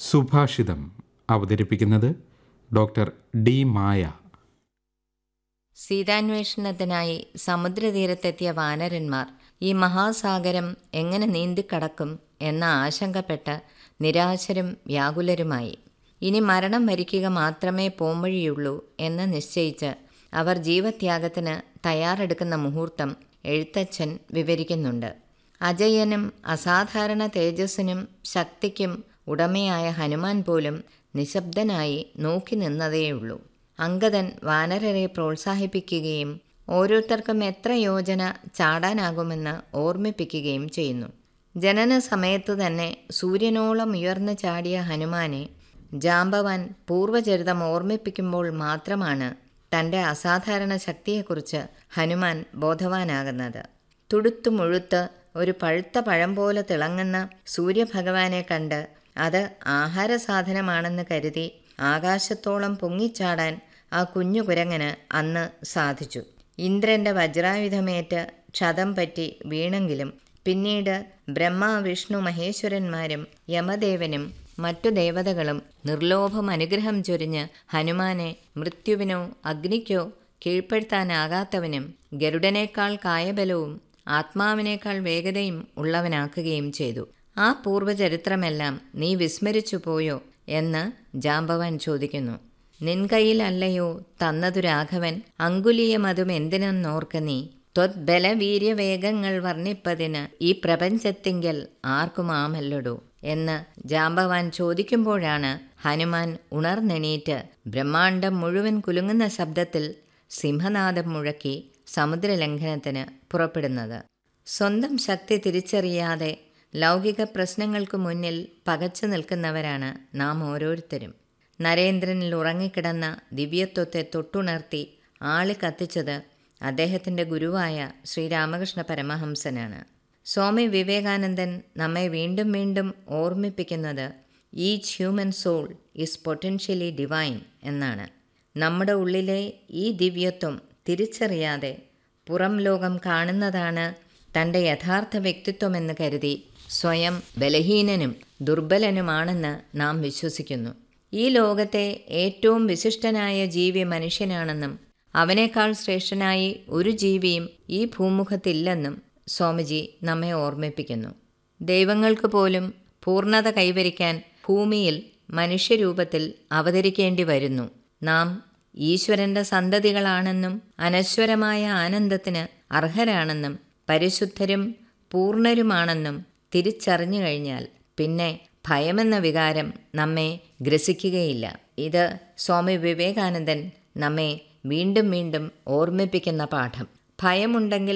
സുഭാഷിതം അവതരിപ്പിക്കുന്നത് doctor D മായ സീതാന്വേഷണത്തിനായി സമുദ്രതീരത്തെത്തിയ വാനരന്മാർ ഈ മഹാസാഗരം എങ്ങനെ നീന്തിക്കടക്കും എന്ന ആശങ്കപ്പെട്ട് നിരാശരും വ്യാകുലരുമായി ഇനി മരണം വരിക്കുക മാത്രമേ പോംവഴിയുള്ളൂ എന്ന് നിശ്ചയിച്ച് അവർ ജീവത്യാഗത്തിന് തയ്യാറെടുക്കുന്ന മുഹൂർത്തം എഴുത്തച്ഛൻ വിവരിക്കുന്നുണ്ട് അജയനും അസാധാരണ തേജസ്സിനും ശക്തിക്കും ഉടമയായ ഹനുമാൻ പോലും നിശബ്ദനായി നോക്കി നിന്നതേയുള്ളൂ അങ്കദൻ വാനരരെ പ്രോത്സാഹിപ്പിക്കുകയും ഓരോരുത്തർക്കും എത്ര യോജന ചാടാനാകുമെന്ന് ഓർമ്മിപ്പിക്കുകയും ചെയ്യുന്നു ജനന സമയത്ത് തന്നെ സൂര്യനോളം ഉയർന്നു ചാടിയ ഹനുമാനെ ജാമ്പവാൻ പൂർവചരിതം ഓർമ്മിപ്പിക്കുമ്പോൾ മാത്രമാണ് തൻ്റെ അസാധാരണ ശക്തിയെക്കുറിച്ച് ഹനുമാൻ ബോധവാനാകുന്നത് തുടുത്തു മുഴുത്ത് ഒരു പഴുത്ത പഴം പോലെ തിളങ്ങുന്ന സൂര്യഭഗവാനെ കണ്ട് അത് ആഹാര സാധനമാണെന്ന് കരുതി ആകാശത്തോളം പൊങ്ങിച്ചാടാൻ ആ കുഞ്ഞു കുരങ്ങന് അന്ന് സാധിച്ചു ഇന്ദ്രന്റെ വജ്രായുധമേറ്റ് ക്ഷതം പറ്റി വീണെങ്കിലും പിന്നീട് ബ്രഹ്മ വിഷ്ണു മഹേശ്വരന്മാരും യമദേവനും മറ്റു ദേവതകളും നിർലോഭം അനുഗ്രഹം ചൊരിഞ്ഞ് ഹനുമാനെ മൃത്യുവിനോ അഗ്നിക്കോ കീഴ്പ്പെടുത്താനാകാത്തവനും ഗരുഡനേക്കാൾ കായബലവും ആത്മാവിനേക്കാൾ വേഗതയും ഉള്ളവനാക്കുകയും ചെയ്തു ആ പൂർവ്വചരിത്രമെല്ലാം നീ വിസ്മരിച്ചു പോയോ എന്ന് ജാമ്പവാൻ ചോദിക്കുന്നു നിൻ കയ്യിലല്ലയോ തന്നതു രാഘവൻ അങ്കുലീയമതും എന്തിനെന്നോർക്ക നീ ത്വദ്ബലവീര്യവേഗങ്ങൾ വർണ്ണിപ്പതിന് ഈ പ്രപഞ്ചത്തിങ്കൽ ആർക്കുമാമല്ലടോ എന്ന് ജാമ്പവാൻ ചോദിക്കുമ്പോഴാണ് ഹനുമാൻ ഉണർന്നെണീറ്റ് ബ്രഹ്മാണ്ടം മുഴുവൻ കുലുങ്ങുന്ന ശബ്ദത്തിൽ സിംഹനാദം മുഴക്കി സമുദ്രലംഘനത്തിന് പുറപ്പെടുന്നത് സ്വന്തം ശക്തി തിരിച്ചറിയാതെ ലൗകിക പ്രശ്നങ്ങൾക്ക് മുന്നിൽ പകച്ചു നിൽക്കുന്നവരാണ് നാം ഓരോരുത്തരും നരേന്ദ്രനിൽ ഉറങ്ങിക്കിടന്ന ദിവ്യത്വത്തെ തൊട്ടുണർത്തി ആളി കത്തിച്ചത് അദ്ദേഹത്തിൻ്റെ ഗുരുവായ ശ്രീരാമകൃഷ്ണ പരമഹംസനാണ് സ്വാമി വിവേകാനന്ദൻ നമ്മെ വീണ്ടും വീണ്ടും ഓർമ്മിപ്പിക്കുന്നത് each human soul is potentially divine എന്നാണ് നമ്മുടെ ഉള്ളിലെ ഈ ദിവ്യത്വം തിരിച്ചറിയാതെ പുറം ലോകം കാണുന്നതാണ് തൻ്റെ യഥാർത്ഥ വ്യക്തിത്വമെന്ന് കരുതി സ്വയം ബലഹീനനും ദുർബലനുമാണെന്ന് നാം വിശ്വസിക്കുന്നു ഈ ലോകത്തെ ഏറ്റവും വിശിഷ്ടനായ ജീവി മനുഷ്യനാണെന്നും അവനേക്കാൾ ശ്രേഷ്ഠനായി ഒരു ജീവിയും ഈ ഭൂമുഖത്തില്ലെന്നും സ്വാമിജി നമ്മെ ഓർമ്മിപ്പിക്കുന്നു ദൈവങ്ങൾക്ക് പോലും പൂർണ്ണത കൈവരിക്കാൻ ഭൂമിയിൽ മനുഷ്യരൂപത്തിൽ അവതരിക്കേണ്ടി വരുന്നു നാം ഈശ്വരന്റെ സന്തതികളാണെന്നും അനശ്വരമായ ആനന്ദത്തിന് അർഹരാണെന്നും പരിശുദ്ധരും പൂർണ്ണരുമാണെന്നും തിരിച്ചറിഞ്ഞു കഴിഞ്ഞാൽ പിന്നെ ഭയമെന്ന വികാരം നമ്മെ ഗ്രസിക്കുകയില്ല ഇത് സ്വാമി വിവേകാനന്ദൻ നമ്മെ വീണ്ടും വീണ്ടും ഓർമ്മിപ്പിക്കുന്ന പാഠം ഭയമുണ്ടെങ്കിൽ